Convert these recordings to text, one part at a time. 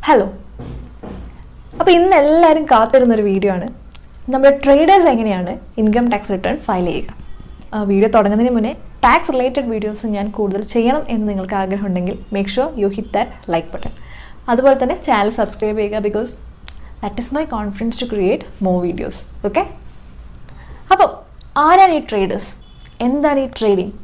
hello അപ്പോൾ ഇന്ന് എല്ലാവരും കാത്തിരുന്ന ഒരു വീഡിയോ ആണ് നമ്മുടെ ട്രേഡേഴ്സ് എങ്ങനെയാണ് ഇൻകം ടാക്സ് റിട്ടേൺ ഫയൽ ചെയ്യുക ആ വീഡിയോ തുടങ്ങുന്നതിന് മുന്നേ ടാക്സ് റിലേറ്റഡ് വീഡിയോസ് ഞാൻ കൂടുതൽ ചെയ്യണം എന്ന് നിങ്ങൾക്ക് ആഗ്രഹമുണ്ടെങ്കിൽ make sure you hit that like button അതുപോലെ തന്നെ ചാനൽ സബ്സ്ക്രൈബ് ചെയ്യുക because that is my confidence to create more videos okay അപ്പോൾ ആരാണ് ഈ ട്രേഡേഴ്സ് എന്താണ് ഈ ട്രേഡിംഗ്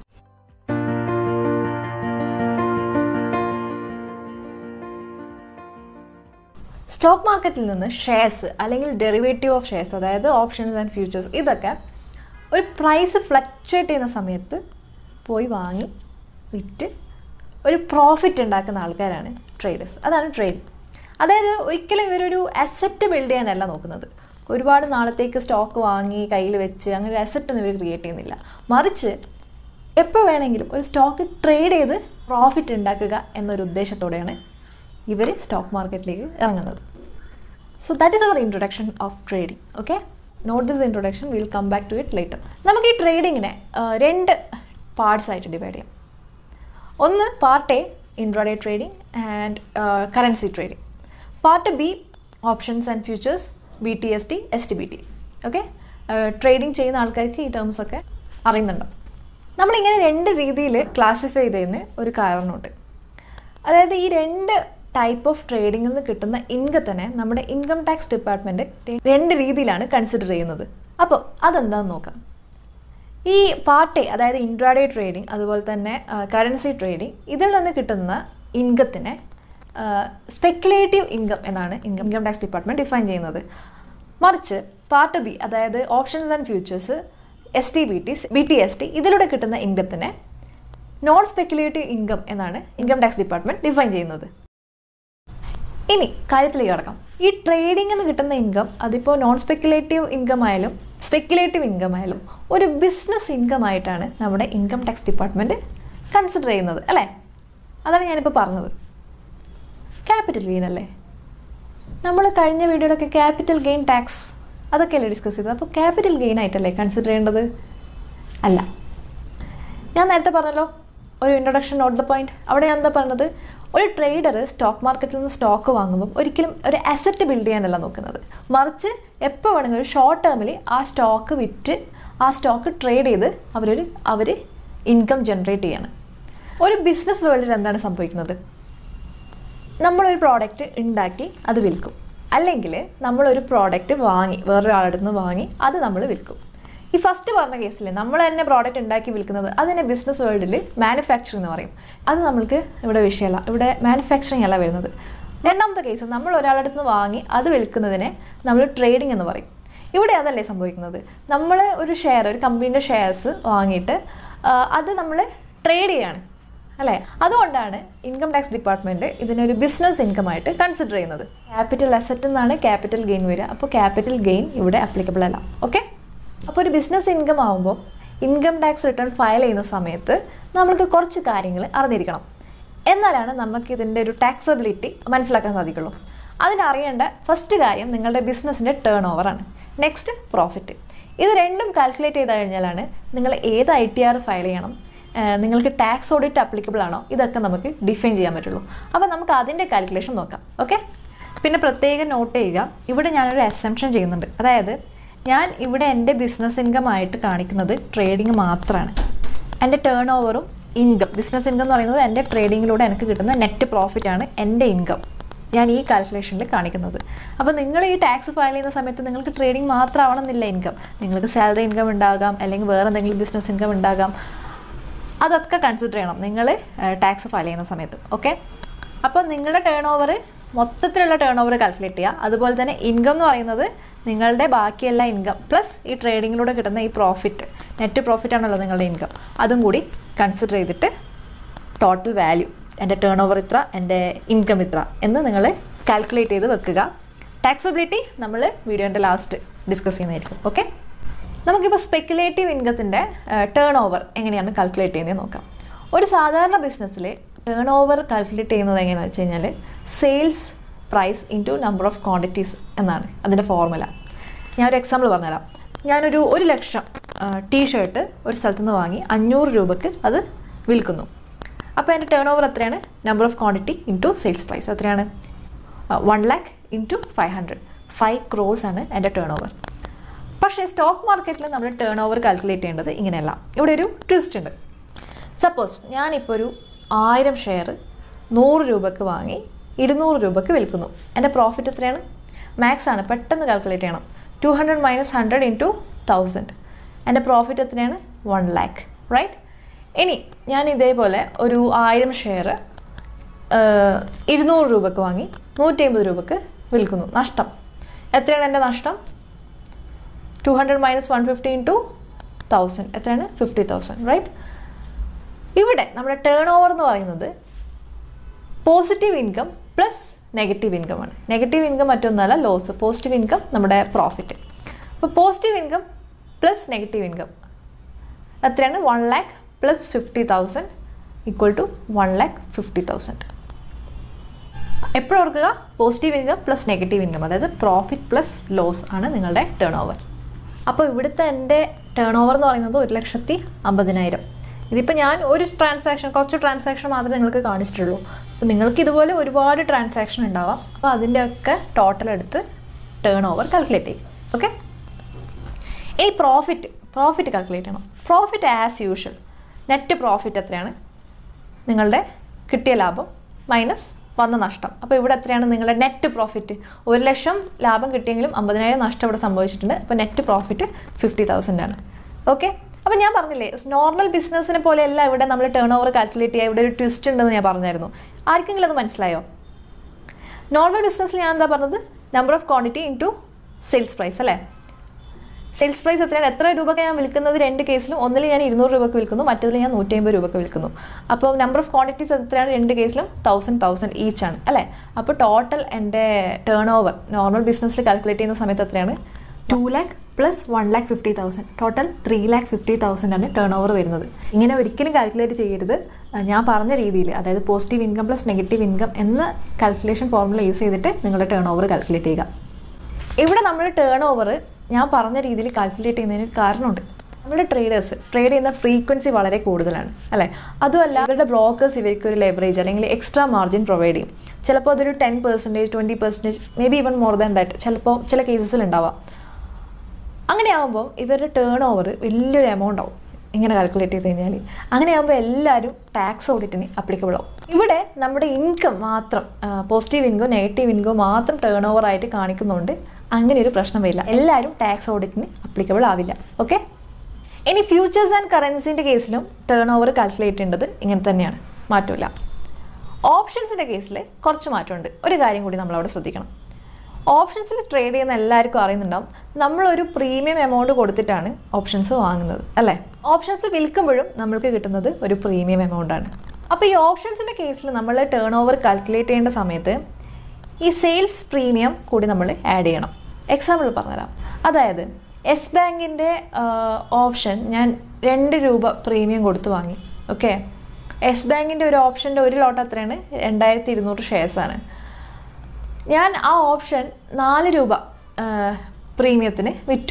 സ്റ്റോക്ക് മാർക്കറ്റിൽ നിന്ന് ഷെയർസ് അല്ലെങ്കിൽ ഡെറിവേറ്റീവ് ഓഫ് ഷെയർസ് അതായത് ഓപ്ഷൻസ് ആൻഡ് ഫ്യൂച്ചേഴ്സ് ഇതൊക്കെ ഒരു പ്രൈസ് ഫ്ലക്ച്വേറ്റ് ചെയ്യുന്ന സമയത്ത് പോയി വാങ്ങി വിറ്റ് ഒരു പ്രോഫിറ്റ് ഉണ്ടാക്കുന്ന ആൾക്കാരാണ് ട്രേഡേഴ്സ് അതാണ് ട്രേഡ് അതായത് ഒരിക്കലും ഇവരൊരു അസറ്റ് ബിൽഡ് ചെയ്യാനല്ല നോക്കുന്നത് ഒരുപാട് നാളത്തേക്ക് സ്റ്റോക്ക് വാങ്ങി കയ്യിൽ വെച്ച് അങ്ങനെ ഒരു അസറ്റ് ഒന്നും ഇവർ ക്രിയേറ്റ് ചെയ്യുന്നില്ല മറിച്ച് എപ്പോൾ വേണമെങ്കിലും ഒരു സ്റ്റോക്ക് ട്രേഡ് ചെയ്ത് പ്രോഫിറ്റ് ഉണ്ടാക്കുക എന്നൊരു ഉദ്ദേശത്തോടെയാണ് ഇവർ സ്റ്റോക്ക് മാർക്കറ്റിലേക്ക് ഇറങ്ങുന്നത് so that is our introduction of trading okay note this introduction will come back to it later നമുക്ക് ഈ ട്രേഡിങ്ങിനെ രണ്ട് പാർട്സ് ആയിട്ട് ഡിവൈഡ് ചെയ്യാം ഒന്ന് part A intraday trading and currency trading part B options and futures B T S T S T B T okay trading ചെയ്യുന്ന ആൾക്കാർക്ക് ഈ ടേംസ് ഒക്കെ അറിയുന്നുണ്ടോ നമ്മളിങ്ങനെ രണ്ട് രീതിയിൽ ക്ലാസിഫൈ ചെയ്തതിന് ഒരു കാരണമുണ്ട് അതായത് ഈ രണ്ട് ടൈപ്പ് ഓഫ് ട്രേഡിംഗിൽ നിന്ന് കിട്ടുന്ന ഇൻകത്തിനെ നമ്മുടെ ഇൻകം ടാക്സ് ഡിപ്പാർട്ട്മെന്റ് രണ്ട് രീതിയിലാണ് കൺസിഡർ ചെയ്യുന്നത് അപ്പോൾ അതെന്താണെന്ന് നോക്കാം ഈ പാർട്ട് അതായത് ഇൻട്രാഡേ ട്രേഡിംഗ് അതുപോലെ തന്നെ കറൻസി ട്രേഡിംഗ് ഇതിൽ നിന്ന് കിട്ടുന്ന ഇൻകത്തിനെ സ്പെക്കുലേറ്റീവ് ഇൻകം എന്നാണ് income income tax department define ചെയ്യുന്നത് മറിച്ച് പാർട്ട് ബി അതായത് options and futures S T B T B T S T ഇതിലൂടെ കിട്ടുന്ന ഇൻകത്തിനെ നോൺ സ്പെക്കുലേറ്റീവ് ഇൻകം എന്നാണ് ഇൻകം ടാക്സ് ഡിപ്പാർട്ട്മെന്റ് ഡിഫൈൻ ചെയ്യുന്നത് ഇനി കാര്യത്തിലേക്ക് കിടക്കാം ഈ ട്രേഡിംഗ് എന്ന് കിട്ടുന്ന ഇൻകം അതിപ്പോൾ നോൺ സ്പെക്കുലേറ്റീവ് ഇൻകം ആയാലും സ്പെക്കുലേറ്റീവ് ഇൻകം ആയാലും ഒരു ബിസിനസ് ഇൻകം ആയിട്ടാണ് നമ്മുടെ ഇൻകം ടാക്സ് ഡിപ്പാർട്ട്മെന്റ് കൺസിഡർ ചെയ്യുന്നത് അല്ലേ അതാണ് ഞാനിപ്പോൾ പറഞ്ഞത് ക്യാപിറ്റൽ ഗെയിൻ അല്ലേ നമ്മൾ കഴിഞ്ഞ വീഡിയോയിലൊക്കെ ക്യാപിറ്റൽ ഗെയിൻ ടാക്സ് അതൊക്കെയല്ലേ ഡിസ്കസ് ചെയ്തത് അപ്പോൾ ക്യാപിറ്റൽ ഗെയിൻ ആയിട്ടല്ലേ കൺസിഡർ ചെയ്യേണ്ടത് അല്ല ഞാൻ നേരത്തെ പറഞ്ഞല്ലോ ഒരു ഇൻട്രൊഡക്ഷൻ നോട്ട് ദ പോയിന്റ് അവിടെ ഞാൻ എന്താ പറഞ്ഞത് ഒരു ട്രേഡർ സ്റ്റോക്ക് മാർക്കറ്റിൽ നിന്ന് സ്റ്റോക്ക് വാങ്ങുമ്പോൾ ഒരിക്കലും ഒരു അസറ്റ് ബിൽഡ് ചെയ്യാനല്ല നോക്കുന്നത് മറിച്ച് എപ്പോൾ വേണമെങ്കിലും ഒരു ഷോർട്ട് ടേമിൽ ആ സ്റ്റോക്ക് വിറ്റ് ആ സ്റ്റോക്ക് ട്രേഡ് ചെയ്ത് അവരൊരു അവർ ഇൻകം ജനറേറ്റ് ചെയ്യാണ് ഒരു ബിസിനസ് വേൾഡിൽ എന്താണ് സംഭവിക്കുന്നത് നമ്മളൊരു പ്രോഡക്റ്റ് ഉണ്ടാക്കി അത് വിൽക്കും അല്ലെങ്കിൽ നമ്മളൊരു പ്രോഡക്റ്റ് വാങ്ങി വേറൊരാളുടെ നിന്ന് വാങ്ങി അത് നമ്മൾ വിൽക്കും ഈ ഫസ്റ്റ് പറഞ്ഞ കേസിൽ നമ്മൾ തന്നെ പ്രോഡക്റ്റ് ഉണ്ടാക്കി വിൽക്കുന്നത് അതിനെ ബിസിനസ് വേൾഡിൽ മാനുഫാക്ചറിങ് എന്ന് പറയും അത് നമ്മൾക്ക് ഇവിടെ വിഷയമല്ല ഇവിടെ മാനുഫാക്ചറിങ് അല്ല വരുന്നത് രണ്ടാമത്തെ കേസ് നമ്മൾ ഒരാളുടെ നിന്ന് വാങ്ങി അത് വിൽക്കുന്നതിനെ നമ്മൾ ട്രേഡിംഗ് എന്ന് പറയും ഇവിടെ അതല്ലേ സംഭവിക്കുന്നത് നമ്മൾ ഒരു ഷെയർ ഒരു കമ്പനീൻ്റെ ഷെയർസ് വാങ്ങിയിട്ട് അത് നമ്മൾ ട്രേഡ് ചെയ്യാണ് അല്ലേ അതുകൊണ്ടാണ് ഇൻകം ടാക്സ് ഡിപ്പാർട്ട്മെന്റ് ഇതിനൊരു ബിസിനസ് ഇൻകം ആയിട്ട് കൺസിഡർ ചെയ്യുന്നത് ക്യാപിറ്റൽ അസറ്റ് എന്നാണ് ക്യാപിറ്റൽ ഗെയിൻ വരിക അപ്പോൾ ക്യാപിറ്റൽ ഗെയിൻ ഇവിടെ അപ്ലിക്കബിൾ അല്ല ഓക്കെ അപ്പോൾ ഒരു ബിസിനസ് ഇൻകം ആകുമ്പോൾ ഇൻകം ടാക്സ് റിട്ടേൺ ഫയൽ ചെയ്യുന്ന സമയത്ത് നമ്മൾക്ക് കുറച്ച് കാര്യങ്ങൾ അറിഞ്ഞിരിക്കണം എന്നാലാണ് നമുക്ക് ഇതിൻ്റെ ഒരു ടാക്സബിലിറ്റി മനസ്സിലാക്കാൻ സാധിക്കുള്ളൂ അതിനറിയേണ്ട ഫസ്റ്റ് കാര്യം നിങ്ങളുടെ ബിസിനസ്സിൻ്റെ ടേൺ ഓവറാണ് നെക്സ്റ്റ് പ്രോഫിറ്റ് ഇത് രണ്ടും കാൽക്കുലേറ്റ് ചെയ്ത് കഴിഞ്ഞാലാണ് നിങ്ങൾ ഏത് ഐ ടി ആർ ഫയൽ ചെയ്യണം നിങ്ങൾക്ക് ടാക്സ് ഓഡിറ്റ് അപ്ലിക്കബിൾ ആണോ ഇതൊക്കെ നമുക്ക് ഡിഫൈൻ ചെയ്യാൻ പറ്റുള്ളൂ അപ്പോൾ നമുക്ക് അതിൻ്റെ കാൽക്കുലേഷൻ നോക്കാം ഓക്കെ പിന്നെ പ്രത്യേകം നോട്ട് ചെയ്യുക ഇവിടെ ഞാനൊരു അസംഷൻ ചെയ്യുന്നുണ്ട് അതായത് ഞാൻ ഇവിടെ എൻ്റെ ബിസിനസ് ഇൻകം ആയിട്ട് കാണിക്കുന്നത് ട്രേഡിംഗ് മാത്രമാണ് എൻ്റെ ടേൺ ഓവറും ഇൻകം ബിസിനസ് ഇൻകം എന്ന് പറയുന്നത് എൻ്റെ ട്രേഡിങ്ങിലൂടെ എനിക്ക് കിട്ടുന്ന നെറ്റ് പ്രോഫിറ്റ് ആണ് എൻ്റെ ഇൻകം ഞാൻ ഈ കാൽക്കുലേഷനിൽ കാണിക്കുന്നത് അപ്പോൾ നിങ്ങൾ ഈ ടാക്സ് ഫയൽ ചെയ്യുന്ന സമയത്ത് നിങ്ങൾക്ക് ട്രേഡിംഗ് മാത്രമാവണമെന്നില്ല ഇൻകം നിങ്ങൾക്ക് സാലറി ഇൻകം ഉണ്ടാകാം അല്ലെങ്കിൽ വേറെ എന്തെങ്കിലും ബിസിനസ് ഇൻകം ഉണ്ടാകാം അതൊക്കെ കൺസിഡർ ചെയ്യണം നിങ്ങൾ ടാക്സ് ഫയൽ ചെയ്യുന്ന സമയത്ത് ഓക്കെ അപ്പോൾ നിങ്ങളുടെ ടേൺ ഓവർ മൊത്തത്തിലുള്ള ടേൺ ഓവർ കാൽക്കുലേറ്റ് ചെയ്യുക അതുപോലെ തന്നെ ഇൻകം എന്ന് പറയുന്നത് നിങ്ങളുടെ ബാക്കിയെല്ലാ ഇൻകം പ്ലസ് ഈ ട്രേഡിങ്ങിലൂടെ കിട്ടുന്ന ഈ പ്രോഫിറ്റ് നെറ്റ് പ്രോഫിറ്റ് ആണല്ലോ നിങ്ങളുടെ ഇൻകം അതും കൂടി കൺസിഡർ ചെയ്തിട്ട് ടോട്ടൽ വാല്യൂ എൻ്റെ ടേൺ ഓവർ ഇത്ര എൻ്റെ ഇൻകം ഇത്ര എന്ന് നിങ്ങൾ കാൽക്കുലേറ്റ് ചെയ്ത് വെക്കുക ടാക്സബിലിറ്റി നമ്മൾ വീഡിയോൻ്റെ ലാസ്റ്റ് ഡിസ്കസ് ചെയ്യുന്നതായിരിക്കും ഓക്കെ നമുക്കിപ്പോൾ സ്പെക്കുലേറ്റീവ് ഇൻകത്തിൻ്റെ ടേൺ ഓവർ എങ്ങനെയാണ് കാൽക്കുലേറ്റ് ചെയ്യുന്നത് നോക്കാം ഒരു സാധാരണ ബിസിനസ്സിൽ ടേൺ ഓവർ കാൽക്കുലേറ്റ് ചെയ്യുന്നത് എങ്ങനെയാണെന്ന് വെച്ച് കഴിഞ്ഞാൽ sales price into number of quantities എന്നാണ് അതിൻ്റെ ഫോർമുല ഞാനൊരു എക്സാമ്പിൾ പറഞ്ഞുതരാം ഞാനൊരു ഒരു ലക്ഷം ടീ ഷർട്ട് ഒരു സ്ഥലത്ത് നിന്ന് വാങ്ങി അഞ്ഞൂറ് രൂപക്ക് അത് വിൽക്കുന്നു അപ്പോൾ എൻ്റെ ടേൺ ഓവർ എത്രയാണ് number of quantity into sales price എത്രയാണ് one lakh into five hundred five crores ആണ് എൻ്റെ ടേൺ ഓവർ പക്ഷേ സ്റ്റോക്ക് മാർക്കറ്റിൽ നമ്മൾ ടേൺ ഓവർ കാൽക്കുലേറ്റ് ചെയ്യേണ്ടത് ഇങ്ങനെയല്ല ഇവിടെ ഒരു ട്വിസ്റ്റ് ഉണ്ട് സപ്പോസ് ഞാനിപ്പോൾ ഒരു ആയിരം ഷെയർ നൂറ് രൂപക്ക് വാങ്ങി ഇരുന്നൂറ് രൂപക്ക് വിൽക്കുന്നു എൻ്റെ പ്രോഫിറ്റ് എത്രയാണ് മാക്സ് ആണ് പെട്ടെന്ന് കാൽക്കുലേറ്റ് ചെയ്യണം two hundred minus hundred into thousand എൻ്റെ പ്രോഫിറ്റ് എത്രയാണ് വൺ ലാക്ക് റൈറ്റ് ഇനി ഞാൻ ഇതേപോലെ ഒരു ആയിരം ഷെയർ ഇരുന്നൂറ് രൂപക്ക് വാങ്ങി നൂറ്റി അമ്പത് രൂപക്ക് വിൽക്കുന്നു നഷ്ടം എത്രയാണ് എൻ്റെ നഷ്ടം two hundred minus one fifty into thousand എത്രയാണ് ഫിഫ്റ്റി തൗസൻഡ് റൈറ്റ് ഇവിടെ നമ്മുടെ ടേൺ ഓവർ എന്ന് പറയുന്നത് positive income plus negative income ആണ് നെഗറ്റീവ് ഇൻകം മറ്റൊന്നല്ല ലോസ് പോസിറ്റീവ് ഇൻകം നമ്മുടെ പ്രോഫിറ്റ് അപ്പോൾ positive income plus negative income എത്രയാണ് one lakh plus fifty thousand equal to one lakh fifty thousand എപ്പോഴും ഓർക്കുക positive income plus negative income അതായത് പ്രോഫിറ്റ് പ്ലസ് ലോസ് ആണ് നിങ്ങളുടെ ടേൺ ഓവർ അപ്പോൾ ഇവിടുത്തെ എൻ്റെ ടേൺ ഓവർ എന്ന് പറയുന്നത് ഒരു ലക്ഷത്തി അമ്പതിനായിരം ഇതിപ്പോൾ ഞാൻ ഒരു ട്രാൻസാക്ഷൻ കുറച്ച് ട്രാൻസാക്ഷൻ മാത്രമേ നിങ്ങൾക്ക് കാണിച്ചിട്ടുള്ളൂ അപ്പോൾ നിങ്ങൾക്ക് ഇതുപോലെ ഒരുപാട് ട്രാൻസാക്ഷൻ ഉണ്ടാവാം അപ്പോൾ അതിൻ്റെയൊക്കെ ടോട്ടൽ എടുത്ത് ടേൺ ഓവർ കാൽക്കുലേറ്റ് ചെയ്യും ഓക്കെ ഇനി പ്രോഫിറ്റ് പ്രോഫിറ്റ് കാൽക്കുലേറ്റ് ചെയ്യണം profit as usual net profit എത്രയാണ് നിങ്ങളുടെ കിട്ടിയ ലാഭം മൈനസ് വന്ന നഷ്ടം അപ്പോൾ ഇവിടെ എത്രയാണ് നിങ്ങളുടെ നെറ്റ് പ്രോഫിറ്റ് ഒരു ലക്ഷം ലാഭം കിട്ടിയെങ്കിലും അമ്പതിനായിരം നഷ്ടം ഇവിടെ സംഭവിച്ചിട്ടുണ്ട് അപ്പോൾ നെറ്റ് പ്രോഫിറ്റ് ഫിഫ്റ്റി തൗസൻഡ് ആണ് ഓക്കെ അപ്പോൾ ഞാൻ പറഞ്ഞില്ലേ നോർമൽ ബിസിനസ്സിനെ പോലെയല്ല ഇവിടെ നമ്മൾ ടേൺ ഓവർ കാൽക്കുലേറ്റ് ചെയ്യുക ഇവിടെ ഒരു ട്വിസ്റ്റ് ഉണ്ടെന്ന് ഞാൻ പറഞ്ഞായിരുന്നു ആർക്കെങ്കിലും അത് മനസ്സിലായോ നോർമൽ ബിസിനസ്സിൽ ഞാൻ എന്താ പറഞ്ഞത് number of quantity into sales price അല്ലേ സെയിൽസ് പ്രൈസ് എത്രയാണ് എത്ര രൂപയ്ക്ക് ഞാൻ വിൽക്കുന്നത് രണ്ട് കേസിലും ഒന്നിൽ ഞാൻ ഇരുന്നൂറ് രൂപയ്ക്ക് വിൽക്കുന്നു മറ്റതിൽ ഞാൻ നൂറ്റി അമ്പത് രൂപയ്ക്ക് വിൽക്കുന്നു അപ്പോൾ നമ്പർ ഓഫ് ക്വാണ്ടിറ്റീസ് എത്രയാണ് രണ്ട് കേസിലും തൗസൻഡ് തൗസൻഡ് ഈച്ച് ആണ് അല്ലേ അപ്പോൾ ടോട്ടൽ എൻ്റെ ടേൺ ഓവർ നോർമൽ ബിസിനസ്സിൽ കാൽക്കുലേറ്റ് ചെയ്യുന്ന സമയത്ത് എത്രയാണ് two lakh plus one lakh fifty thousand total three lakh fifty thousand ആണ് ടേൺ ഓവർ വരുന്നത് ഇങ്ങനെ ഒരിക്കലും കാൽക്കുലേറ്റ് ചെയ്യരുത് ഞാൻ പറഞ്ഞ രീതിയിൽ അതായത് positive income plus negative income എന്ന കാൽക്കുലേഷൻ ഫോർമുല യൂസ് ചെയ്തിട്ട് നിങ്ങളുടെ ടേൺ ഓവർ കാൽക്കുലേറ്റ് ചെയ്യുക ഇവിടെ നമ്മൾ ടേൺ ഓവർ ഞാൻ പറഞ്ഞ രീതിയിൽ കാൽക്കുലേറ്റ് ചെയ്യുന്നതിന് ഒരു കാരണമുണ്ട് നമ്മൾ ട്രേഡേഴ്സ് ട്രേഡ് ചെയ്യുന്ന ഫ്രീക്വൻസി വളരെ കൂടുതലാണ് അല്ലേ അതുമല്ല ഇവരുടെ ബ്രോക്കേഴ്സ് ഇവർക്ക് ഒരു ലെവറേജ് അല്ലെങ്കിൽ എക്സ്ട്രാ മാർജിൻ പ്രൊവൈഡ് ചെയ്യും ചിലപ്പോൾ അതൊരു ten percentage twenty percentage may be even more than that ചിലപ്പോൾ ചില കേസസിൽ ഉണ്ടാവാം അങ്ങനെയാകുമ്പോൾ ഇവരുടെ ടേൺ ഓവർ വലിയൊരു എമൗണ്ട് ആവും ഇങ്ങനെ കാൽക്കുലേറ്റ് ചെയ്ത് കഴിഞ്ഞാൽ അങ്ങനെയാകുമ്പോൾ എല്ലാവരും ടാക്സ് ഓഡിറ്റിന് അപ്ലിക്കബിൾ ആവും ഇവിടെ നമ്മുടെ ഇൻകം മാത്രം പോസിറ്റീവ് ഇൻകം നെഗറ്റീവ് ഇൻകം മാത്രം ടേൺ ഓവർ ആയിട്ട് കാണിക്കുന്നുണ്ട് അങ്ങനെ ഒരു പ്രശ്നം വരില്ല എല്ലാവരും ടാക്സ് ഓഡിറ്റിന് അപ്ലിക്കബിൾ ആവില്ല ഓക്കെ ഇനി ഫ്യൂച്ചേഴ്സ് ആൻഡ് കറൻസിൻ്റെ കേസിലും ടേൺ ഓവർ കാൽക്കുലേറ്റ് ചെയ്യേണ്ടത് ഇങ്ങനെ തന്നെയാണ് മാറ്റമില്ല ഓപ്ഷൻസിൻ്റെ കേസിൽ കുറച്ച് മാറ്റമുണ്ട് ഒരു കാര്യം കൂടി നമ്മളവിടെ ശ്രദ്ധിക്കണം ഓപ്ഷൻസിൽ ട്രേഡ് ചെയ്യുന്ന എല്ലാവർക്കും അറിയുന്നുണ്ടാവും നമ്മളൊരു പ്രീമിയം എമൗണ്ട് കൊടുത്തിട്ടാണ് ഓപ്ഷൻസ് വാങ്ങുന്നത് അല്ലേ ഓപ്ഷൻസ് വിൽക്കുമ്പോഴും നമ്മൾക്ക് കിട്ടുന്നത് ഒരു പ്രീമിയം എമൗണ്ട് ആണ് അപ്പോൾ ഈ ഓപ്ഷൻസിൻ്റെ കേസിൽ നമ്മൾ ടേൺ ഓവർ കാൽക്കുലേറ്റ് ചെയ്യേണ്ട സമയത്ത് ഈ സെയിൽസ് പ്രീമിയം കൂടി നമ്മൾ ആഡ് ചെയ്യണം എക്സാമ്പിൾ പറഞ്ഞുതരാം അതായത് എസ് ബാങ്കിൻ്റെ ഓപ്ഷൻ ഞാൻ രണ്ട് രൂപ പ്രീമിയം കൊടുത്ത് വാങ്ങി ഓക്കെ എസ് ബാങ്കിൻ്റെ ഒരു ഓപ്ഷൻ്റെ ഒരു ലോട്ട് എത്രയാണ് രണ്ടായിരത്തി ഇരുന്നൂറ് ഷെയർസാണ് ഞാൻ ആ ഓപ്ഷൻ നാല് രൂപ പ്രീമിയത്തിന് വിറ്റു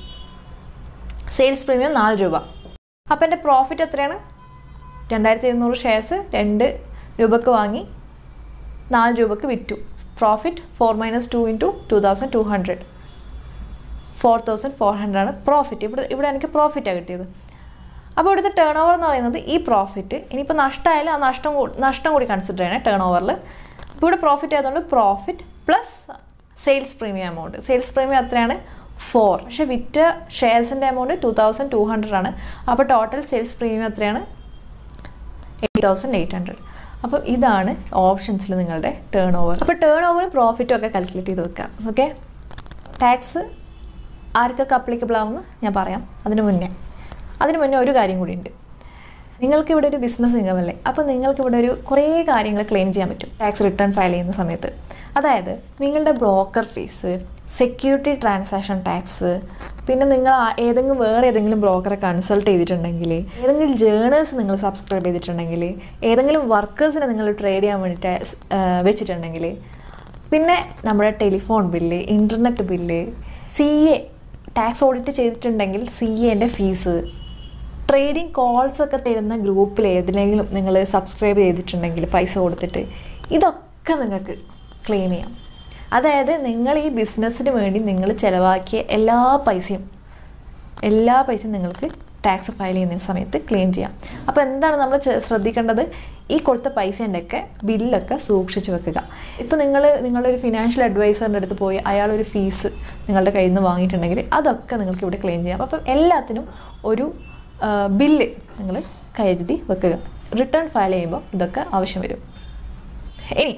സെയിൽസ് പ്രീമിയം നാല് രൂപ അപ്പോൾ എൻ്റെ പ്രോഫിറ്റ് എത്രയാണ് രണ്ടായിരത്തി ഇരുന്നൂറ് ഷെയർസ് രണ്ട് രൂപക്ക് വാങ്ങി നാല് രൂപക്ക് വിറ്റു profit four minus two into two thousand two hundred four thousand four hundred ആണ് പ്രോഫിറ്റ് ഇവിടെ ഇവിടെ എനിക്ക് പ്രോഫിറ്റാണ് കിട്ടിയത് അപ്പോൾ ഇവിടുത്തെ ടേൺ ഓവർ എന്ന് പറയുന്നത് ഈ പ്രോഫിറ്റ് ഇനിയിപ്പോൾ നഷ്ടമായാലും ആ നഷ്ടം കൂ- നഷ്ടം കൂടി കൺസിഡർ ചെയ്യണേ ടേൺ ഓവറിൽ ഇപ്പോൾ ഇവിടെ പ്രോഫിറ്റ് ആയതുകൊണ്ട് profit plus sales premium amount sales premium എത്രയാണ് ഫോർ പക്ഷേ വിറ്റ ഷെയർസിൻ്റെ amount two thousand two hundred ആണ് അപ്പോൾ ടോട്ടൽ സെയിൽസ് പ്രീമിയം എത്രയാണ് എയ്റ്റ് തൗസൻഡ് എയ്റ്റ് ഹൺഡ്രഡ് അപ്പോൾ ഇതാണ് ഓപ്ഷൻസിൽ നിങ്ങളുടെ ടേൺ ഓവർ അപ്പോൾ ടേൺ ഓവറും പ്രോഫിറ്റും ഒക്കെ കാൽക്കുലേറ്റ് ചെയ്ത് വെക്കാം ഓക്കെ ടാക്സ് ആർക്കൊക്കെ അപ്ലിക്കബിൾ ആവുമെന്ന് ഞാൻ പറയാം അതിന് മുന്നേ അതിന് മുന്നേ ഒരു കാര്യം കൂടി ഉണ്ട് നിങ്ങൾക്ക് ഇവിടെ ഒരു ബിസിനസ് ഇൻകം അല്ലേ അപ്പോൾ നിങ്ങൾക്ക് ഇവിടെ ഒരു കുറേ കാര്യങ്ങൾ ക്ലെയിം ചെയ്യാൻ പറ്റും ടാക്സ് റിട്ടേൺ ഫയൽ ചെയ്യുന്ന സമയത്ത് അതായത് നിങ്ങളുടെ broker fees security transaction tax പിന്നെ നിങ്ങൾ ആ- ഏതെങ്കിലും വേറെ ഏതെങ്കിലും ബ്രോക്കറെ കൺസൾട്ട് ചെയ്തിട്ടുണ്ടെങ്കിൽ ഏതെങ്കിലും ജേണേഴ്സ് നിങ്ങൾ സബ്സ്ക്രൈബ് ചെയ്തിട്ടുണ്ടെങ്കിൽ ഏതെങ്കിലും വർക്കേഴ്സിനെ നിങ്ങൾ ട്രേഡ് ചെയ്യാൻ വേണ്ടിയിട്ട് ആ, വെച്ചിട്ടുണ്ടെങ്കിൽ പിന്നെ നമ്മുടെ telephone bill internet bill C A tax audit ചെയ്തിട്ടുണ്ടെങ്കിൽ സി എൻ്റെ ഫീസ് ട്രേഡിംഗ് കോൾസ് ഒക്കെ തരുന്ന ഗ്രൂപ്പിൽ ഏതിലെങ്കിലും നിങ്ങൾ സബ്സ്ക്രൈബ് ചെയ്തിട്ടുണ്ടെങ്കിൽ പൈസ കൊടുത്തിട്ട് ഇതൊക്കെ നിങ്ങൾക്ക് ക്ലെയിം ചെയ്യാം അതായത് നിങ്ങൾ ഈ ബിസിനസ്സിന് വേണ്ടി നിങ്ങൾ ചിലവാക്കിയ എല്ലാ പൈസയും എല്ലാ പൈസയും നിങ്ങൾക്ക് ടാക്സ് ഫയൽ ചെയ്യുന്ന സമയത്ത് ക്ലെയിം ചെയ്യാം അപ്പോൾ എന്താണ് നമ്മൾ ചെ- ശ്രദ്ധിക്കേണ്ടത് ഈ കൊടുത്ത പൈസേൻ്റെ ഒക്കെ ബില്ലൊക്കെ സൂക്ഷിച്ച് വെക്കുക ഇപ്പോൾ നിങ്ങൾ നിങ്ങളുടെ ഒരു ഫിനാൻഷ്യൽ അഡ്വൈസറിൻ്റെ അടുത്ത് പോയി അയാൾ ഒരു ഫീസ് നിങ്ങളുടെ കയ്യിൽ നിന്ന് വാങ്ങിയിട്ടുണ്ടെങ്കിൽ അതൊക്കെ നിങ്ങൾക്ക് ഇവിടെ ക്ലെയിം ചെയ്യാം അപ്പം എല്ലാത്തിനും ഒരു ബില്ല് നിങ്ങൾ കരുതി വെക്കുക റിട്ടേൺ ഫയൽ ചെയ്യുമ്പോൾ ഇതൊക്കെ ആവശ്യം വരും ഇനി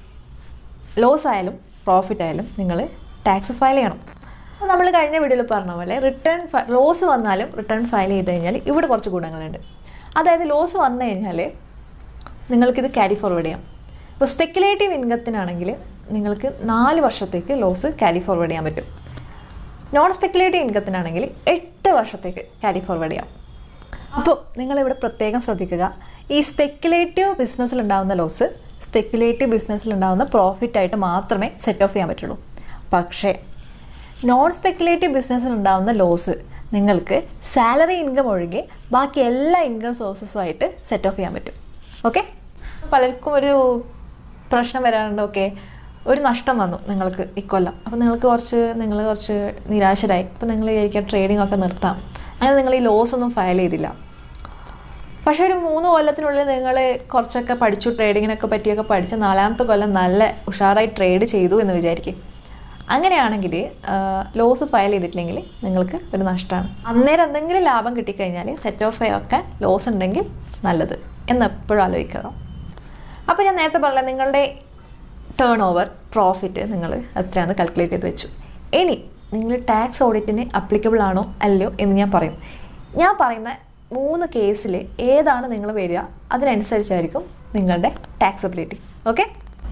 ലോസ് ആയാലും പ്രോഫിറ്റ് ആയാലും നിങ്ങൾ ടാക്സ് ഫയൽ ചെയ്യണം അപ്പോൾ നമ്മൾ കഴിഞ്ഞ വീഡിയോയിൽ പറഞ്ഞ പോലെ റിട്ടേൺ ലോസ് വന്നാലും റിട്ടേൺ ഫയൽ ചെയ്ത് കഴിഞ്ഞാൽ ഇവിടെ കുറച്ച് ഗുണങ്ങളുണ്ട് അതായത് ലോസ് വന്നു കഴിഞ്ഞാൽ നിങ്ങൾക്കിത് ക്യാരി ഫോർവേഡ് ചെയ്യാം ഇപ്പോൾ സ്പെക്കുലേറ്റീവ് ഇൻകത്തിനാണെങ്കിൽ നിങ്ങൾക്ക് നാല് വർഷത്തേക്ക് ലോസ് ക്യാരി ഫോർവേഡ് ചെയ്യാൻ പറ്റും നോൺ സ്പെക്കുലേറ്റീവ് ഇൻകത്തിനാണെങ്കിൽ എട്ട് വർഷത്തേക്ക് ക്യാരി ഫോർവേഡ് ചെയ്യാം അപ്പോൾ നിങ്ങളിവിടെ പ്രത്യേകം ശ്രദ്ധിക്കുക ഈ സ്പെക്കുലേറ്റീവ് ബിസിനസ്സിൽ ഉണ്ടാകുന്ന ലോസ് സ്പെക്കുലേറ്റീവ് ബിസിനസ്സിൽ ഉണ്ടാകുന്ന പ്രോഫിറ്റ് ആയിട്ട് മാത്രമേ സെറ്റ് ഓഫ് ചെയ്യാൻ പറ്റുള്ളൂ പക്ഷേ നോൺ സ്പെക്കുലേറ്റീവ് ബിസിനസ്സിൽ ഉണ്ടാകുന്ന ലോസ് നിങ്ങൾക്ക് സാലറി ഇൻകം ഒഴികെ ബാക്കി എല്ലാ ഇൻകം സോഴ്സസുമായിട്ട് സെറ്റ് ഓഫ് ചെയ്യാൻ പറ്റും ഓക്കെ പലർക്കും ഒരു പ്രശ്നം വരാറുണ്ട് ഓക്കെ ഒരു നഷ്ടം വന്നു നിങ്ങൾക്ക് ഇക്കൊല്ലം അപ്പോൾ നിങ്ങൾക്ക് കുറച്ച് നിങ്ങൾ കുറച്ച് നിരാശരായി അപ്പോൾ നിങ്ങൾ വിചാരിക്കുക ട്രേഡിംഗ് ഒക്കെ നിർത്താം അങ്ങനെ നിങ്ങൾ ഈ ലോസ് ഒന്നും ഫയൽ ചെയ്തില്ല പക്ഷേ ഒരു മൂന്ന് കൊല്ലത്തിനുള്ളിൽ നിങ്ങൾ കുറച്ചൊക്കെ പഠിച്ചു ട്രേഡിങ്ങിനൊക്കെ പറ്റിയൊക്കെ പഠിച്ച് നാലാമത്തെ കൊല്ലം നല്ല ഉഷാറായി ട്രേഡ് ചെയ്തു എന്ന് വിചാരിക്കും അങ്ങനെയാണെങ്കിൽ ലോസ് ഫയൽ ചെയ്തിട്ടില്ലെങ്കിൽ നിങ്ങൾക്ക് ഒരു നഷ്ടമാണ് അന്നേരം എന്തെങ്കിലും ലാഭം കിട്ടിക്കഴിഞ്ഞാൽ സെറ്റ് ഓഫ് ഒക്കെ ലോസ് ഉണ്ടെങ്കിൽ നല്ലത് എന്ന് എപ്പോഴും ആലോചിക്കുക അപ്പോൾ ഞാൻ നേരത്തെ പറഞ്ഞ നിങ്ങളുടെ ടേൺ ഓവർ പ്രോഫിറ്റ് നിങ്ങൾ എത്രയാണെന്ന് കാൽക്കുലേറ്റ് ചെയ്ത് വെച്ചു ഇനി നിങ്ങൾ ടാക്സ് ഓഡിറ്റിന് അപ്ലിക്കബിൾ ആണോ അല്ലയോ എന്ന് ഞാൻ പറയും ഞാൻ പറയുന്ന മൂന്ന് കേസിൽ ഏതാണ് നിങ്ങൾ വരിക അതിനനുസരിച്ചായിരിക്കും നിങ്ങളുടെ ടാക്സബിലിറ്റി ഓക്കെ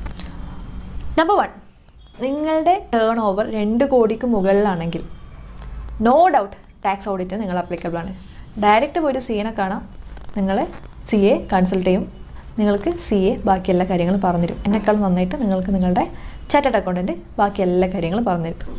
നമ്പർ വൺ നിങ്ങളുടെ ടേൺ ഓവർ രണ്ട് കോടിക്ക് മുകളിലാണെങ്കിൽ നോ ഡൗട്ട് ടാക്സ് ഓഡിറ്റ് നിങ്ങൾ അപ്ലിക്കബിൾ ആണ് ഡയറക്റ്റ് പോയിട്ട് സി എനെ കാണാം നിങ്ങൾ സി എ കൺസൾട്ട് ചെയ്യും നിങ്ങൾക്ക് സി എ ബാക്കി എല്ലാ കാര്യങ്ങളും പറഞ്ഞുതരും എന്നെക്കാൾ നന്നായിട്ട് നിങ്ങൾക്ക് നിങ്ങളുടെ ചാറ്റഡ് അക്കൗണ്ടൻറ്റ് ബാക്കി എല്ലാ കാര്യങ്ങളും പറഞ്ഞുതരും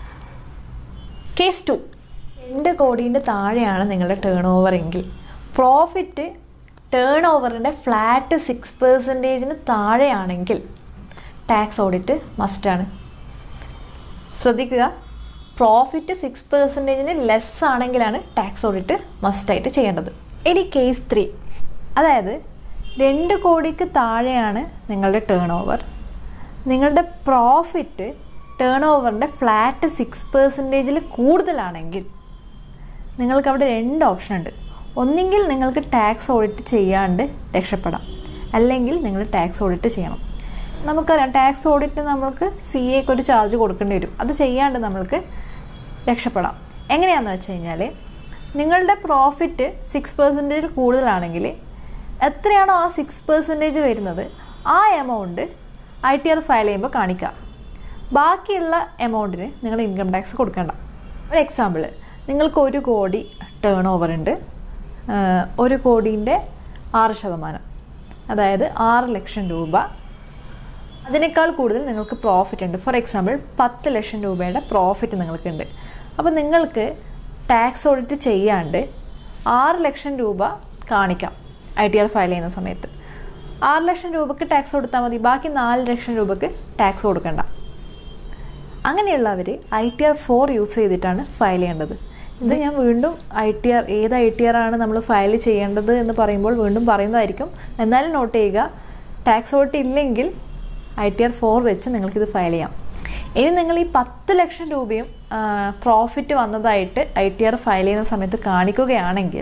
കേസ് ടു രണ്ട് കോടീൻ്റെ താഴെയാണ് നിങ്ങളുടെ ടേൺ ഓവർ എങ്കിൽ പ്രോഫിറ്റ് ടേൺ ഓവറിൻ്റെ ഫ്ലാറ്റ് സിക്സ് പെർസെൻറ്റേജിന് താഴെയാണെങ്കിൽ ടാക്സ് ഓഡിറ്റ് മസ്റ്റാണ് ശ്രദ്ധിക്കുക പ്രോഫിറ്റ് സിക്സ് പെർസെൻറ്റേജിന് ലെസ് ആണെങ്കിലാണ് ടാക്സ് ഓഡിറ്റ് മസ്റ്റായിട്ട് ചെയ്യേണ്ടത് ഇനി കേസ് ത്രീ അതായത് രണ്ട് കോടിക്ക് താഴെയാണ് നിങ്ങളുടെ ടേൺ ഓവർ നിങ്ങളുടെ പ്രോഫിറ്റ് ടേൺ ഓവറിൻ്റെ ഫ്ലാറ്റ് സിക്സ് പെർസെൻറ്റേജിൽ കൂടുതലാണെങ്കിൽ നിങ്ങൾക്ക് അവിടെ രണ്ട് ഓപ്ഷൻ ഉണ്ട് ഒന്നെങ്കിൽ നിങ്ങൾക്ക് ടാക്സ് ഓഡിറ്റ് ചെയ്യാണ്ട് രക്ഷപ്പെടാം അല്ലെങ്കിൽ നിങ്ങൾ ടാക്സ് ഓഡിറ്റ് ചെയ്യണം നമുക്കറിയാം ടാക്സ് ഓഡിറ്റ് നമ്മൾക്ക് സി എക്ക് ഒരു ചാർജ് കൊടുക്കേണ്ടി വരും അത് ചെയ്യാണ്ട് നമ്മൾക്ക് രക്ഷപ്പെടാം എങ്ങനെയാണെന്ന് വെച്ച് കഴിഞ്ഞാൽ നിങ്ങളുടെ പ്രോഫിറ്റ് സിക്സ് പെർസെൻറ്റേജിൽ കൂടുതലാണെങ്കിൽ എത്രയാണോ ആ സിക്സ് പെർസെൻറ്റേജ് വരുന്നത് ആ amount I T R file ചെയ്യുമ്പോൾ കാണിക്കുക ബാക്കിയുള്ള എമൗണ്ടിന് നിങ്ങൾ ഇൻകം ടാക്സ് കൊടുക്കേണ്ട ഒരു എക്സാമ്പിൾ നിങ്ങൾക്ക് ഒരു കോടി ടേൺ ഓവർ ഉണ്ട് ആഹ് ഒരു കോടീൻ്റെ ആറ് ശതമാനം അതായത് ആറ് ലക്ഷം രൂപ അതിനേക്കാൾ കൂടുതൽ നിങ്ങൾക്ക് പ്രോഫിറ്റ് ഉണ്ട് ഫോർ എക്സാമ്പിൾ പത്ത് ലക്ഷം രൂപയുടെ പ്രോഫിറ്റ് നിങ്ങൾക്കുണ്ട് അപ്പോൾ നിങ്ങൾക്ക് ടാക്സ് ഓഡിറ്റ് ചെയ്യാണ്ട് ആറ് ലക്ഷം രൂപ കാണിക്കാം ഐ ടി ആർ ഫയൽ ചെയ്യുന്ന സമയത്ത് ആറ് ലക്ഷം രൂപക്ക് ടാക്സ് കൊടുത്താൽ മതി ബാക്കി നാല് ലക്ഷം രൂപക്ക് ടാക്സ് കൊടുക്കണ്ട അങ്ങനെയുള്ളവർ I T R four use ചെയ്തിട്ടാണ് ഫയൽ ചെയ്യേണ്ടത് ഇത് ഞാൻ വീണ്ടും ഐ ടി ആർ ഏത് ഐ ടി ആർ ആണ് നമ്മൾ ഫയൽ ചെയ്യേണ്ടത് എന്ന് പറയുമ്പോൾ വീണ്ടും പറയുന്നതായിരിക്കും എന്നാലും നോട്ട് ചെയ്യുക ടാക്സ് ഓഡിറ്റ് ഇല്ലെങ്കിൽ ഐ ടി ആർ ഫോർ വെച്ച് നിങ്ങൾക്കിത് ഫയൽ ചെയ്യാം ഇനി നിങ്ങൾ ഈ പത്ത് ലക്ഷം രൂപയും പ്രോഫിറ്റ് വന്നതായിട്ട് ഐ ടി ആർ ഫയൽ ചെയ്യുന്ന സമയത്ത് കാണിക്കുകയാണെങ്കിൽ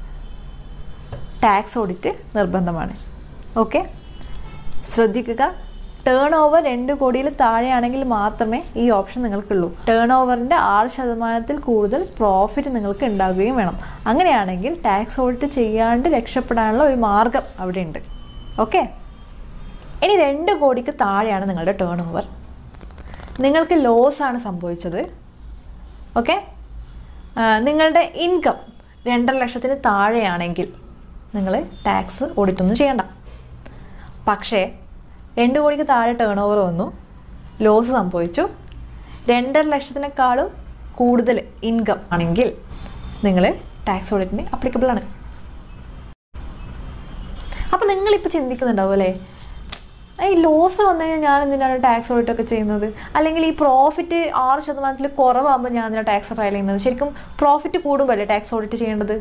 ടാക്സ് ഓഡിറ്റ് നിർബന്ധമാണ് ഓക്കെ ശ്രദ്ധിക്കുക ടേൺ ഓവർ രണ്ട് കോടിയിൽ താഴെയാണെങ്കിൽ മാത്രമേ ഈ ഓപ്ഷൻ നിങ്ങൾക്കുള്ളൂ ടേൺ ഓവറിൻ്റെ ആറ് ശതമാനത്തിൽ കൂടുതൽ പ്രോഫിറ്റ് നിങ്ങൾക്ക് ഉണ്ടാകുകയും വേണം അങ്ങനെയാണെങ്കിൽ ടാക്സ് ഓഡിറ്റ് ചെയ്യാണ്ട് രക്ഷപ്പെടാനുള്ള ഒരു മാർഗം അവിടെ ഉണ്ട് ഓക്കെ ഇനി രണ്ട് കോടിക്ക് താഴെയാണ് നിങ്ങളുടെ ടേൺ ഓവർ നിങ്ങൾക്ക് ലോസ് ആണ് സംഭവിച്ചത് ഓക്കെ നിങ്ങളുടെ ഇൻകം രണ്ടര ലക്ഷത്തിന് താഴെയാണെങ്കിൽ നിങ്ങൾ ടാക്സ് ഓഡിറ്റ് ഒന്നും ചെയ്യണ്ട പക്ഷേ രണ്ട് കോടിക്ക് താഴെ ടേൺ ഓവർ വന്നു ലോസ് സംഭവിച്ചു രണ്ടര ലക്ഷത്തിനേക്കാളും കൂടുതൽ ഇൻകം ആണെങ്കിൽ നിങ്ങൾ ടാക്സ് ഓഡിറ്റിന് അപ്ലിക്കബിൾ ആണ് അപ്പോൾ നിങ്ങളിപ്പോൾ ചിന്തിക്കുന്നുണ്ടാവും അല്ലേ ഈ ലോസ് വന്നു കഴിഞ്ഞാൽ ഞാൻ എന്തിനാണ് ടാക്സ് ഓഡിറ്റ് ഒക്കെ ചെയ്യുന്നത് അല്ലെങ്കിൽ ഈ പ്രോഫിറ്റ് ആറ് ശതമാനത്തിൽ കുറവാകുമ്പോൾ ഞാൻ എന്തിനാണ് ടാക്സ് ഫയൽ ചെയ്യുന്നത് ശരിക്കും പ്രോഫിറ്റ് കൂടുമ്പോൾ അല്ലേ ടാക്സ് ഓഡിറ്റ് ചെയ്യേണ്ടത്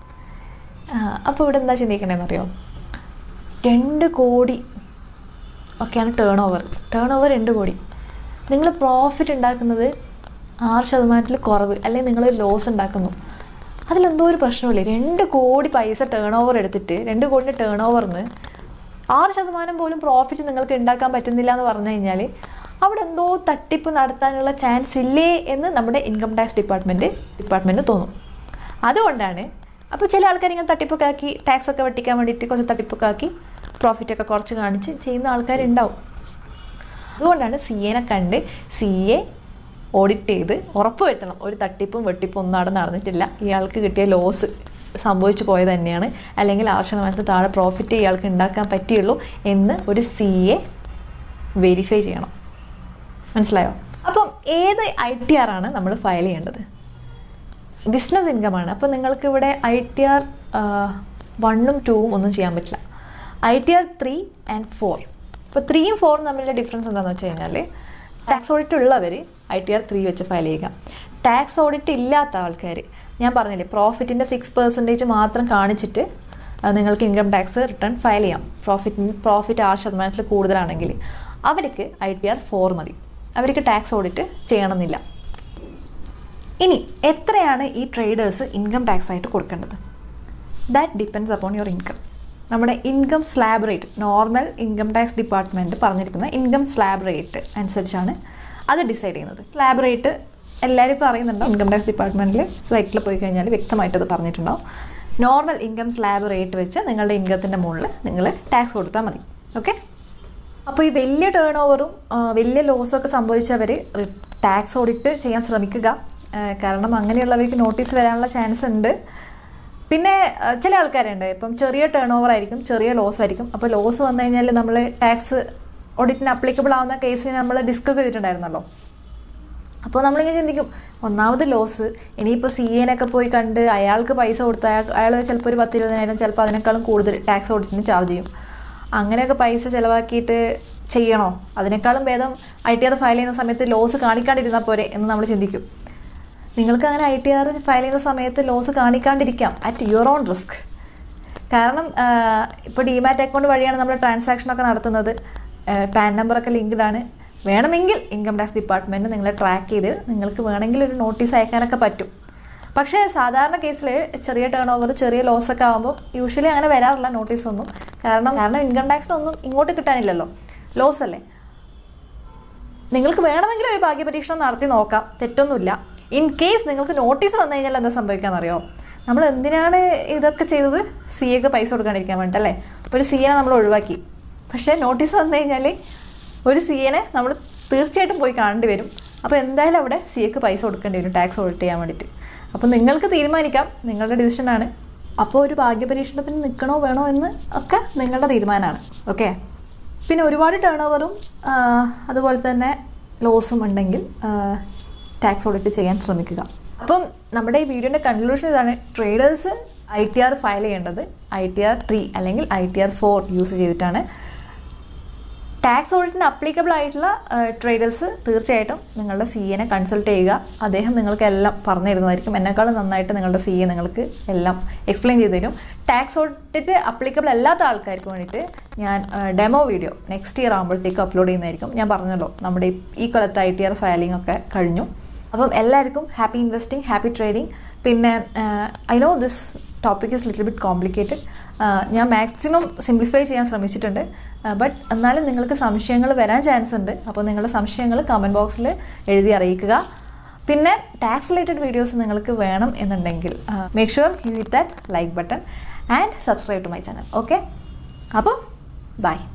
അപ്പോൾ ഇവിടെ എന്താ ചിന്തിക്കണേന്ന് അറിയോ രണ്ട് കോടി ഒക്കെയാണ് ടേൺ ഓവർ ടേൺ ഓവർ രണ്ട് കോടി നിങ്ങൾ പ്രോഫിറ്റ് ഉണ്ടാക്കുന്നത് ആറ് ശതമാനത്തിൽ കുറവ് അല്ലെങ്കിൽ നിങ്ങൾ ലോസ് ഉണ്ടാക്കുന്നു അതിലെന്തോ ഒരു പ്രശ്നമില്ലേ രണ്ട് കോടി പൈസ ടേൺ ഓവർ എടുത്തിട്ട് രണ്ട് കോടിൻ്റെ ടേൺ ഓവറിന് ആറ് ശതമാനം പോലും പ്രോഫിറ്റ് നിങ്ങൾക്ക് ഉണ്ടാക്കാൻ പറ്റുന്നില്ല എന്ന് പറഞ്ഞു കഴിഞ്ഞാൽ അവിടെ എന്തോ തട്ടിപ്പ് നടത്താനുള്ള ചാൻസ് ഇല്ലേ എന്ന് നമ്മുടെ ഇൻകം ടാക്സ് ഡിപ്പാർട്ട്മെൻറ്റ് ഡിപ്പാർട്ട്മെൻറ്റ് തോന്നും അതുകൊണ്ടാണ് അപ്പോൾ ചില ആൾക്കാർ ഇങ്ങനെ തട്ടിപ്പൊക്കെ ആക്കി ടാക്സ് ഒക്കെ വെട്ടിക്കാൻ വേണ്ടിയിട്ട് കുറച്ച് തട്ടിപ്പൊക്കെ ആക്കി പ്രോഫിറ്റ് ഒക്കെ കുറച്ച് കാണിച്ച് ചെയ്യുന്ന ആൾക്കാരുണ്ടാവും അതുകൊണ്ടാണ് സി എനെ കണ്ട് സി എ ഓഡിറ്റ് ചെയ്ത് ഉറപ്പ് വരുത്തണം ഒരു തട്ടിപ്പും വെട്ടിപ്പും ഒന്നും അവിടെ നടന്നിട്ടില്ല ഇയാൾക്ക് കിട്ടിയ ലോസ് സംഭവിച്ചു പോയത് തന്നെയാണ് അല്ലെങ്കിൽ ആറ് ശതമാനത്തിന് താഴെ പ്രോഫിറ്റ് ഇയാൾക്ക് ഉണ്ടാക്കാൻ പറ്റിയുള്ളൂ എന്ന് ഒരു സി എ വെരിഫൈ ചെയ്യണം മനസ്സിലായോ അപ്പം ഏത് ഐ ടി ആർ ആണ് നമ്മൾ ഫയൽ ചെയ്യേണ്ടത് ബിസിനസ് ഇൻകം ആണ് അപ്പോൾ നിങ്ങൾക്ക് ഇവിടെ ഐ ടി ആർ വണ്ണും ടൂവും ഒന്നും ചെയ്യാൻ പറ്റില്ല I T R three and four ഇപ്പോൾ ത്രീയും ഫോറും തമ്മിലുള്ള ഡിഫറൻസ് എന്താണെന്ന് വെച്ച് കഴിഞ്ഞാൽ ടാക്സ് ഓഡിറ്റ് ഉള്ളവർ ഐ ടി ആർ ത്രീ വെച്ച് ഫയൽ ചെയ്യുക ടാക്സ് ഓഡിറ്റ് ഇല്ലാത്ത ആൾക്കാർ ഞാൻ പറഞ്ഞില്ലേ പ്രോഫിറ്റിൻ്റെ സിക്സ് പെർസെൻറ്റേജ് മാത്രം കാണിച്ചിട്ട് നിങ്ങൾക്ക് ഇൻകം ടാക്സ് റിട്ടേൺ ഫയൽ ചെയ്യാം പ്രോഫിറ്റ് പ്രോഫിറ്റ് ആറ് ശതമാനത്തിൽ കൂടുതലാണെങ്കിൽ അവർക്ക് ഐ ടി ആർ ഫോർ മതി അവർക്ക് ടാക്സ് ഓഡിറ്റ് ചെയ്യണമെന്നില്ല ഇനി എത്രയാണ് ഈ ട്രേഡേഴ്സ് ഇൻകം ടാക്സ് ആയിട്ട് കൊടുക്കേണ്ടത് that depends upon your income നമ്മുടെ income slab rate normal income tax department പറഞ്ഞിരിക്കുന്ന ഇൻകം സ്ലാബ് റേറ്റ് അനുസരിച്ചാണ് അത് ഡിസൈഡ് ചെയ്യുന്നത് സ്ലാബ് റേറ്റ് എല്ലാവരും ഇപ്പോൾ അറിയുന്നുണ്ടോ ഇൻകം ടാക്സ് ഡിപ്പാർട്ട്മെൻറ്റിൽ സൈറ്റിൽ പോയി കഴിഞ്ഞാൽ വ്യക്തമായിട്ട് അത് പറഞ്ഞിട്ടുണ്ടാവും നോർമൽ ഇൻകം സ്ലാബ് റേറ്റ് വെച്ച് നിങ്ങളുടെ ഇൻകത്തിൻ്റെ മുകളിൽ നിങ്ങൾ ടാക്സ് കൊടുത്താൽ മതി ഓക്കെ അപ്പോൾ ഈ വലിയ ടേൺ ഓവറും വലിയ ലോസും ഒക്കെ സംഭവിച്ചവർ ടാക്സ് ഓഡിറ്റ് ചെയ്യാൻ ശ്രമിക്കുക കാരണം അങ്ങനെയുള്ളവർക്ക് നോട്ടീസ് വരാനുള്ള ചാൻസ് ഉണ്ട് പിന്നെ ചില ആൾക്കാരുണ്ട് ഇപ്പം ചെറിയ ടേൺ ഓവർ ആയിരിക്കും ചെറിയ ലോസ് ആയിരിക്കും അപ്പോൾ ലോസ് വന്നു കഴിഞ്ഞാൽ നമ്മൾ ടാക്സ് ഓഡിറ്റിന് അപ്ലിക്കബിൾ ആവുന്ന കേസ് നമ്മൾ ഡിസ്കസ് ചെയ്തിട്ടുണ്ടായിരുന്നല്ലോ അപ്പോൾ നമ്മളിങ്ങനെ ചിന്തിക്കും ഒന്നാമത് ലോസ് ഇനിയിപ്പോൾ സി എനൊക്കെ പോയി കണ്ട് അയാൾക്ക് പൈസ കൊടുത്ത അയാൾ അയാൾ ചിലപ്പോൾ ഒരു പത്ത് ഇരുപതിനായിരം ചിലപ്പോൾ അതിനേക്കാളും കൂടുതൽ ടാക്സ് ഓഡിറ്റിന് ചാർജ് ചെയ്യും അങ്ങനെയൊക്കെ പൈസ ചിലവാക്കിയിട്ട് ചെയ്യണോ അതിനേക്കാളും ഭേദം ഐ ടി ആർ ഫയൽ ചെയ്യുന്ന സമയത്ത് ലോസ് കാണിക്കാണ്ടിരുന്നാൽ പോരെ എന്ന് നമ്മൾ ചിന്തിക്കും നിങ്ങൾക്ക് അങ്ങനെ ഐ ടി ആർ ഫയൽ ചെയ്യുന്ന സമയത്ത് ലോസ് കാണിക്കാണ്ടിരിക്കാം അറ്റ് യുവർ ഓൺ റിസ്ക് കാരണം ഇപ്പോൾ ഡിമാറ്റ് അക്കൗണ്ട് വഴിയാണ് നമ്മൾ ട്രാൻസാക്ഷനൊക്കെ നടത്തുന്നത് പാൻ നമ്പറൊക്കെ ലിങ്ക്ഡ് ആണ് വേണമെങ്കിൽ ഇൻകം ടാക്സ് ഡിപ്പാർട്ട്മെൻറ്റ് നിങ്ങളെ ട്രാക്ക് ചെയ്ത് നിങ്ങൾക്ക് വേണമെങ്കിൽ ഒരു നോട്ടീസ് അയക്കാനൊക്കെ പറ്റും പക്ഷേ സാധാരണ കേസിൽ ചെറിയ ടേൺ ഓവർ ചെറിയ ലോസ് ഒക്കെ ആകുമ്പോൾ യൂഷ്വലി അങ്ങനെ വരാറില്ല നോട്ടീസ് ഒന്നും കാരണം കാരണം ഇൻകം ടാക്സിനൊന്നും ഇങ്ങോട്ട് കിട്ടാനില്ലല്ലോ ലോസ് അല്ലേ നിങ്ങൾക്ക് വേണമെങ്കിൽ ഒരു ഭാഗ്യപരീക്ഷണം നടത്തി നോക്കാം തെറ്റൊന്നുമില്ല ഇൻ കേസ് നിങ്ങൾക്ക് നോട്ടീസ് വന്നു കഴിഞ്ഞാൽ എന്താ സംഭവിക്കാമെന്നറിയോ നമ്മൾ എന്തിനാണ് ഇതൊക്കെ ചെയ്തത് സി എക്ക് പൈസ കൊടുക്കാണ്ടിരിക്കാൻ വേണ്ടി അല്ലേ ഒരു സി എനെ നമ്മൾ ഒഴിവാക്കി പക്ഷേ നോട്ടീസ് വന്നു കഴിഞ്ഞാൽ ഒരു സി എനെ നമ്മൾ തീർച്ചയായിട്ടും പോയി കാണേണ്ടി വരും അപ്പോൾ എന്തായാലും അവിടെ സി എക്ക് പൈസ കൊടുക്കേണ്ടി വരും ടാക്സ് ഓഡിറ്റ് ചെയ്യാൻ വേണ്ടിയിട്ട് അപ്പോൾ നിങ്ങൾക്ക് തീരുമാനിക്കാം നിങ്ങളുടെ ഡിസിഷനാണ് അപ്പോൾ ഒരു ഭാഗ്യപരീക്ഷണത്തിന് നിൽക്കണോ വേണോ എന്ന് ഒക്കെ നിങ്ങളുടെ തീരുമാനമാണ് ഓക്കെ പിന്നെ ഒരുപാട് ടേൺ ഓവറും അതുപോലെ തന്നെ ലോസും ഉണ്ടെങ്കിൽ ടാക്സ് ഓഡിറ്റ് ചെയ്യാൻ ശ്രമിക്കുക അപ്പം നമ്മുടെ ഈ വീഡിയോൻ്റെ കൺക്ലൂഷൻ ഇതാണ് traders I T R file ചെയ്യേണ്ടത് ഐ ടി ആർ ത്രീ അല്ലെങ്കിൽ I T R four use ചെയ്തിട്ടാണ് ടാക്സ് ഓഡിറ്റിന് അപ്ലിക്കബിൾ ആയിട്ടുള്ള ട്രേഡേഴ്സ് തീർച്ചയായിട്ടും നിങ്ങളുടെ സി എനെ കൺസൾട്ട് ചെയ്യുക അദ്ദേഹം നിങ്ങൾക്ക് എല്ലാം പറഞ്ഞു തരുന്നതായിരിക്കും എന്നെക്കാളും നന്നായിട്ട് നിങ്ങളുടെ സി എ നിങ്ങൾക്ക് എല്ലാം എക്സ്പ്ലെയിൻ ചെയ്തു തരും ടാക്സ് ഓഡിറ്റ് അപ്ലിക്കബിൾ അല്ലാത്ത ആൾക്കാർക്ക് വേണ്ടിയിട്ട് ഞാൻ ഡെമോ വീഡിയോ നെക്സ്റ്റ് ഇയർ ആകുമ്പോഴത്തേക്ക് അപ്ലോഡ് ചെയ്യുന്നതായിരിക്കും ഞാൻ പറഞ്ഞല്ലോ നമ്മുടെ ഈ കൊല്ലത്തെ ഐ ടി ആർ ഫയലിംഗ് ഒക്കെ കഴിഞ്ഞു അപ്പം എല്ലാവർക്കും ഹാപ്പി ഇൻവെസ്റ്റിംഗ് ഹാപ്പി ട്രേഡിംഗ് പിന്നെ I know this topic is little bit complicated ഞാൻ മാക്സിമം സിംപ്ലിഫൈ ചെയ്യാൻ ശ്രമിച്ചിട്ടുണ്ട് ബട്ട് എന്നാലും നിങ്ങൾക്ക് സംശയങ്ങൾ വരാൻ ചാൻസ് ഉണ്ട് അപ്പോൾ നിങ്ങളുടെ സംശയങ്ങൾ കമൻറ്റ് ബോക്സിൽ എഴുതി അറിയിക്കുക പിന്നെ ടാക്സ് റിലേറ്റഡ് വീഡിയോസ് നിങ്ങൾക്ക് വേണം എന്നുണ്ടെങ്കിൽ make sure you hit that like button and subscribe to my channel okay അപ്പോൾ ബൈ